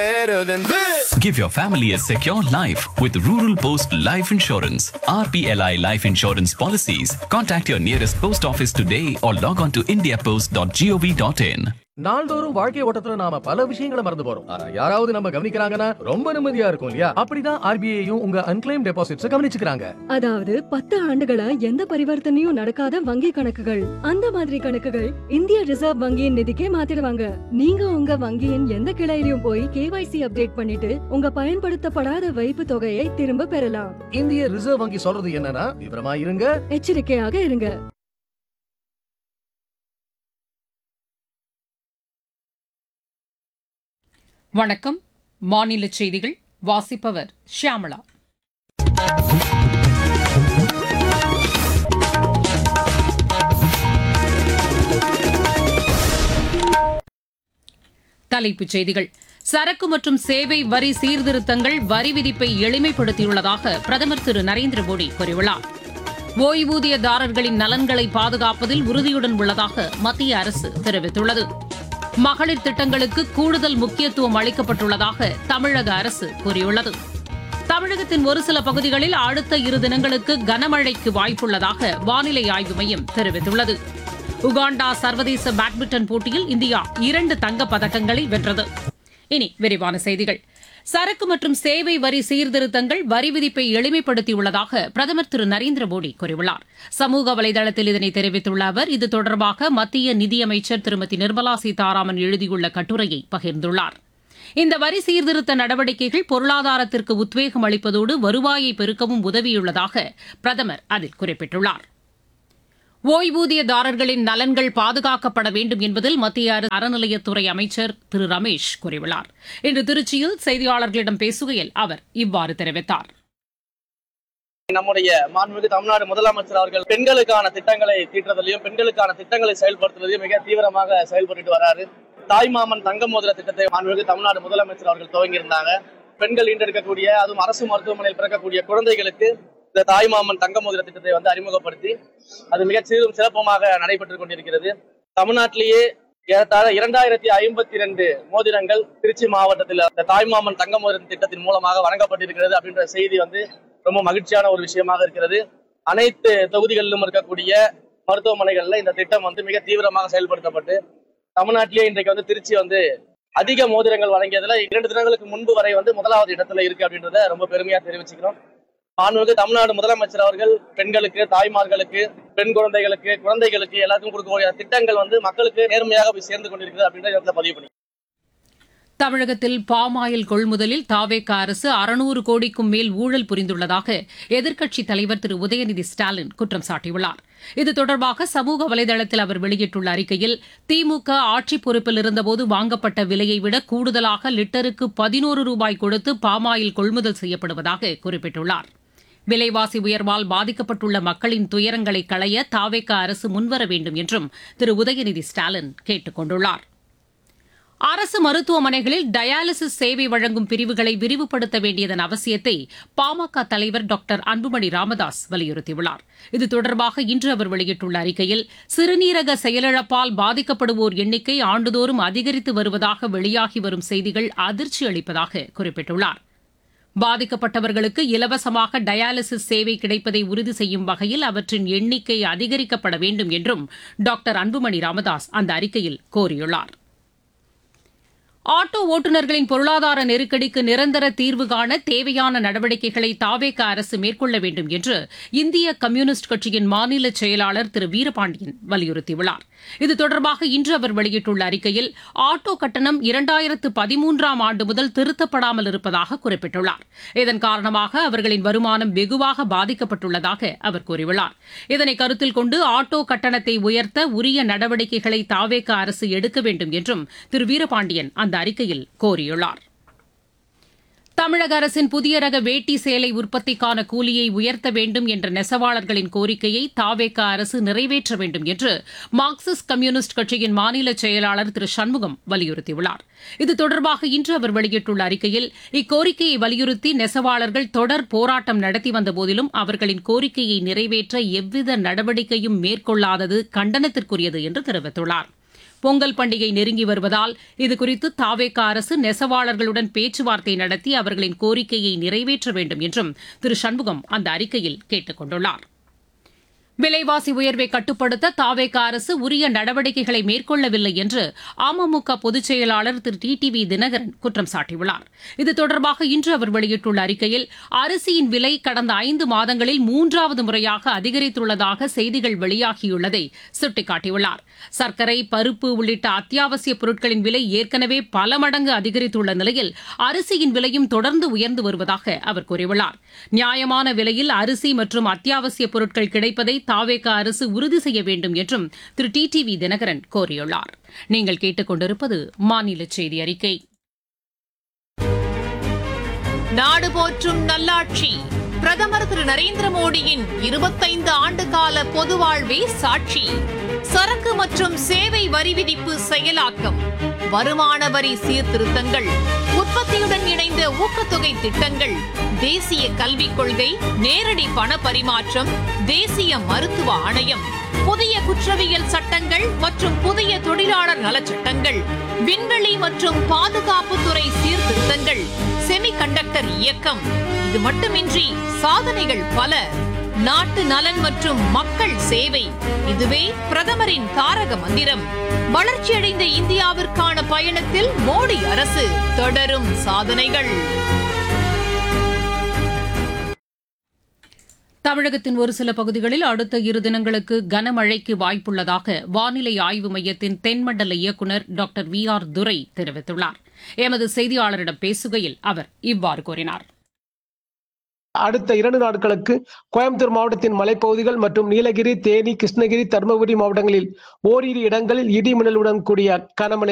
better than this. Give your family a secure life with Rural Post Life Insurance. RPLI Life Insurance policies. Contact your nearest post office today or log on to indiapost.gov.in. நாள்தோறும் வாழ்க்கை ஓட்டத்துல நாம பல விஷயங்களை மறந்து போறோம் ஆனா யாராவது நம்ம கவனிக்கிறாங்கன்னா ரொம்ப நிம்மதியா இருக்கும் இல்லையா அப்படிதான் ஆர்பிஐயும் உங்க அன்கிளைம் டெபாசிட்ஸ் கவனிச்சுக்கிறாங்க அதாவது பத்து ஆண்டுகளா எந்த பரிவர்த்தனையும் நடக்காத வங்கி கணக்குகள் அந்த மாதிரி கணக்குகள் இந்திய ரிசர்வ் வங்கியின் நிதிக்கே மாத்திடுவாங்க நீங்க உங்க வங்கியின் எந்த கிளையிலும் போய் கேவைசி அப்டேட் பண்ணிட்டு உங்க பயன்படுத்தப்படாத வைப்பு தொகையை திரும்ப பெறலாம் இந்திய ரிசர்வ் வங்கி சொல்றது என்னன்னா விவரமா இருங்க எச்சரிக்கையாக இருங்க வணக்கம் மாநில செய்திகள் வாசிப்பவர் ஷியாமளா தலைப்புச் செய்திகள் சரக்கு மற்றும் சேவை வரி சீர்திருத்தங்கள் வரி விதிப்பை எளிமைப்படுத்தியுள்ளதாக பிரதமர் திரு நரேந்திர மோடி கூறியுள்ளார் ஓய்வூதியதாரர்களின் நலன்களை பாதுகாப்பதில் உறுதியுடன் உள்ளதாக மத்திய அரசு தெரிவித்துள்ளது மகளிர் திட்டங்களுக்கு கூடுதல் முக்கியத்துவம் அளிக்கப்பட்டுள்ளதாக தமிழக அரசு கூறியுள்ளது தமிழகத்தின் ஒரு சில பகுதிகளில் அடுத்த இரு தினங்களுக்கு கனமழைக்கு வாய்ப்புள்ளதாக வானிலை ஆய்வு மையம் தெரிவித்துள்ளது உகாண்டா சர்வதேச பேட்மிண்டன் போட்டியில் இந்தியா இரண்டு தங்கப் பதக்கங்களை வென்றது இனி விரிவான செய்திகள் சரக்கு மற்றும் சேவை வரி சீர்திருத்தங்கள் வரி விதிப்பை எளிமைப்படுத்தியுள்ளதாக பிரதமர் திரு நரேந்திர மோடி கூறியுள்ளார் சமூக வலைதளத்தில் இதனை தெரிவித்துள்ள அவர் இது தொடர்பாக மத்திய நிதியமைச்சர் திருமதி நிர்மலா சீதாராமன் எழுதியுள்ள கட்டுரையை பகிர்ந்துள்ளார் இந்த வரி சீர்திருத்த நடவடிக்கைகள் பொருளாதாரத்திற்கு உத்வேகம் அளிப்பதோடு வருவாயை பெருக்கவும் உதவியுள்ளதாக பிரதமர் அதில் குறிப்பிட்டுள்ளார் ஓய்வூதியதாரர்களின் நலன்கள் பாதுகாக்கப்பட வேண்டும் என்பதில் மத்திய அரசு அறநிலையத்துறை அமைச்சர் திரு ரமேஷ் கூறியுள்ளார் இன்று திருச்சியில் செய்தியாளர்களிடம் பேசுகையில் அவர் இவ்வாறு தெரிவித்தார் நம்முடைய மாண்புமிகு தமிழ்நாடு முதலமைச்சர் அவர்கள் பெண்களுக்கான திட்டங்களை தீட்டுறதிலையும் பெண்களுக்கான திட்டங்களை செயல்படுத்துவதையும் மிக தீவிரமாக செயல்பட்டு வராரு தாய்மாமன் தங்க மோதிர திட்டத்தை மாண்புமிகு தமிழ்நாடு முதலமைச்சர் அவர்கள் துவங்கியிருந்தாங்க பெண்கள் ஈண்டெடுக்கக்கூடிய அதுவும் அரசு மருத்துவமனையில் பிறக்கக்கூடிய குழந்தைகளுக்கு இந்த தாய்மாமன் தங்க மோதிர திட்டத்தை வந்து அறிமுகப்படுத்தி அது மிக சீரும் சிறப்புமாக நடைபெற்றுக் கொண்டிருக்கிறது தமிழ்நாட்டிலேயே ஏறத்தாழ இரண்டாயிரத்தி ஐம்பத்தி ரெண்டு மோதிரங்கள் திருச்சி மாவட்டத்தில் இந்த தாய்மாமன் தங்க மோதிர திட்டத்தின் மூலமாக வழங்கப்பட்டிருக்கிறது அப்படின்ற செய்தி வந்து ரொம்ப மகிழ்ச்சியான ஒரு விஷயமாக இருக்கிறது அனைத்து தொகுதிகளிலும் இருக்கக்கூடிய மருத்துவமனைகள்ல இந்த திட்டம் வந்து மிக தீவிரமாக செயல்படுத்தப்பட்டு தமிழ்நாட்டிலேயே இன்றைக்கு வந்து திருச்சி வந்து அதிக மோதிரங்கள் வழங்கியதுல இரண்டு தினங்களுக்கு முன்பு வரை வந்து முதலாவது இடத்துல இருக்கு அப்படின்றத ரொம்ப பெருமையா தெரிவிச்சுக்கிறோம் மாண்புமிகு தமிழ்நாடு முதலமைச்சர் அவர்கள் பெண்களுக்கு தாய்மார்களுக்கு பெண் குழந்தைகளுக்கு குழந்தைகளுக்கு எல்லாருக்கும் கொடுக்கக்கூடிய திட்டங்கள் வந்து மக்களுக்கு நேர்மையாக போய் சேர்ந்து கொண்டிருக்கிறது அப்படின்ற இடத்துல பதிவு பண்ணி தமிழகத்தில் பாமாயில் கொள்முதலில் தாவேக அரசு அறுநூறு கோடிக்கும் மேல் ஊழல் புரிந்துள்ளதாக எதிர்க்கட்சித் தலைவர் திரு உதயநிதி ஸ்டாலின் குற்றம் சாட்டியுள்ளார் இது தொடர்பாக சமூக வலைதளத்தில் அவர் வெளியிட்டுள்ள அறிக்கையில் திமுக ஆட்சி பொறுப்பில் இருந்தபோது வாங்கப்பட்ட விலையை விட கூடுதலாக லிட்டருக்கு பதினோரு ரூபாய் கொடுத்து பாமாயில் கொள்முதல் செய்யப்படுவதாக குறிப்பிட்டுள்ளார் விலைவாசி உயர்வால் பாதிக்கப்பட்டுள்ள மக்களின் துயரங்களை களைய தாவேக அரசு முன்வர வேண்டும் என்றும் திரு உதயநிதி ஸ்டாலின் கேட்டுக் கொண்டுள்ளார் அரசு மருத்துவமனைகளில் டயாலிசிஸ் சேவை வழங்கும் பிரிவுகளை விரிவுபடுத்த வேண்டியதன் அவசியத்தை பாமக தலைவர் டாக்டர் அன்புமணி ராமதாஸ் வலியுறுத்தியுள்ளார் இது தொடர்பாக இன்று அவர் வெளியிட்டுள்ள அறிக்கையில் சிறுநீரக செயலிழப்பால் பாதிக்கப்படுவோர் எண்ணிக்கை ஆண்டுதோறும் அதிகரித்து வருவதாக வெளியாகி வரும் செய்திகள் அதிர்ச்சி அளிப்பதாக குறிப்பிட்டுள்ளார் பாதிக்கப்பட்டவர்களுக்கு இலவசமாக டயாலிசிஸ் சேவை கிடைப்பதை உறுதி செய்யும் வகையில் அவற்றின் எண்ணிக்கை அதிகரிக்கப்பட வேண்டும் என்றும் டாக்டர் அன்புமணி ராமதாஸ் அந்த அறிக்கையில் கோரியுள்ளார் ஆட்டோ ஓட்டுநர்களின் பொருளாதார நெருக்கடிக்கு நிரந்தர தீர்வு காண தேவையான நடவடிக்கைகளை தாவேக அரசு மேற்கொள்ள வேண்டும் என்று இந்திய கம்யூனிஸ்ட் கட்சியின் மாநில செயலாளர் திரு வீரபாண்டியன் வலியுறுத்தியுள்ளார் இது தொடர்பாக இன்று அவர் வெளியிட்டுள்ள அறிக்கையில் ஆட்டோ கட்டணம் இரண்டாயிரத்து பதிமூன்றாம் ஆண்டு முதல் திருத்தப்படாமல் இருப்பதாக குறிப்பிட்டுள்ளார் இதன் காரணமாக அவர்களின் வருமானம் வெகுவாக பாதிக்கப்பட்டுள்ளதாக அவர் கூறியுள்ளார் இதனை கருத்தில் கொண்டு ஆட்டோ கட்டணத்தை உயர்த்த உரிய நடவடிக்கைகளை தாவேக அரசு எடுக்க வேண்டும் என்றும் திரு வீரபாண்டியன் அந்த அறிக்கையில் கோரியுள்ளார் தமிழக அரசின் புதிய ரக வேட்டி சேலை உற்பத்திக்கான கூலியை உயர்த்த வேண்டும் என்ற நெசவாளர்களின் கோரிக்கையை தாவேக அரசு நிறைவேற்ற வேண்டும் என்று மார்க்சிஸ்ட் கம்யூனிஸ்ட் கட்சியின் மாநில செயலாளர் திரு சண்முகம் வலியுறுத்தியுள்ளார் இது தொடர்பாக இன்று அவர் வெளியிட்டுள்ள அறிக்கையில் இக்கோரிக்கையை வலியுறுத்தி நெசவாளர்கள் தொடர் போராட்டம் நடத்தி வந்த போதிலும் அவர்களின் கோரிக்கையை நிறைவேற்ற எவ்வித நடவடிக்கையும் மேற்கொள்ளாதது கண்டனத்திற்குரியது என்று தெரிவித்துள்ளார் பொங்கல் பண்டிகை நெருங்கி வருவதால் இதுகுறித்து தாவேக அரசு நெசவாளர்களுடன் பேச்சுவார்த்தை நடத்தி அவர்களின் கோரிக்கையை நிறைவேற்ற வேண்டும் என்றும் திரு சண்முகம் அந்த அறிக்கையில் கேட்டுக் கொண்டுள்ளார் விலைவாசி உயர்வை கட்டுப்படுத்த தாவேக அரசு உரிய நடவடிக்கைகளை மேற்கொள்ளவில்லை என்று அமமுக பொதுச் செயலாளர் திரு டி டி வி தினகரன் குற்றம் சாட்டியுள்ளார் இது தொடர்பாக இன்று அவர் வெளியிட்டுள்ள அறிக்கையில் அரிசியின் விலை கடந்த ஐந்து மாதங்களில் மூன்றாவது முறையாக அதிகரித்துள்ளதாக செய்திகள் வெளியாகியுள்ளதை சுட்டிக்காட்டியுள்ளார் சர்க்கரை பருப்பு உள்ளிட்ட அத்தியாவசிய பொருட்களின் விலை ஏற்கனவே பல மடங்கு அதிகரித்துள்ள நிலையில் அரிசியின் விலையும் தொடர்ந்து உயர்ந்து வருவதாக அவர் கூறியுள்ளார் நியாயமான விலையில் அரிசி மற்றும் அத்தியாவசிய பொருட்கள் கிடைப்பதை தாவேக அரசு உறுதி செய்ய வேண்டும் என்றும் திரு டி டி வி தினகரன் கோரியுள்ளார் நீங்கள் கேட்டுக்கொண்டிருப்பது மாநில செய்தி அறிக்கை நாடு போற்றும் நல்லாட்சி பிரதமர் திரு நரேந்திர மோடியின் இருபத்தைந்து ஆண்டு கால பொது வாழ்வே சாட்சி சரக்கு மற்றும் சேவை வரி விதிப்பு செயலாக்கம் வருமான வரி சீர்திருத்தங்கள் உற்பத்தியுடன் இணைந்த ஊக்கத்தொகை திட்டங்கள் தேசிய கல்விக் கொள்கை நேரடி பண பரிமாற்றம் தேசிய மருத்துவ ஆணையம் புதிய குற்றவியல் சட்டங்கள் மற்றும் புதிய தொழிலாளர் நலச்சட்டங்கள் விண்வெளி மற்றும் பாதுகாப்புத்துறை சீர்திருத்தங்கள் செமிகண்டக்டர் இயக்கம் இது மட்டுமின்றி சாதனைகள் பல நாட்டு நலன் மற்றும் மக்கள் சேவை இதுவே பிரதமரின் தாரக மந்திரம் வளர்ச்சியடைந்த இந்தியாவிற்கான பயணத்தில் மோடி அரசு தொடரும் சாதனைகள் தமிழகத்தின் ஒரு சில பகுதிகளில் அடுத்த இரு தினங்களுக்கு கனமழைக்கு வாய்ப்புள்ளதாக வானிலை ஆய்வு மையத்தின் தென்மண்டல இயக்குநர் டாக்டர் வி ஆர் துரை தெரிவித்துள்ளார் எமது செய்தியாளரிடம் பேசுகையில் அவர் இவ்வாறு கூறினார் அடுத்த இரண்டு நாட்களுக்கு கோயம்புத்தூர் மாவட்டத்தின் மலைப்பகுதிகள் மற்றும் நீலகிரி தேனி கிருஷ்ணகிரி தருமபுரி மாவட்டங்களில் ஓரிரு இடங்களில் இடி மின்னலுடன் கூடிய கனமழை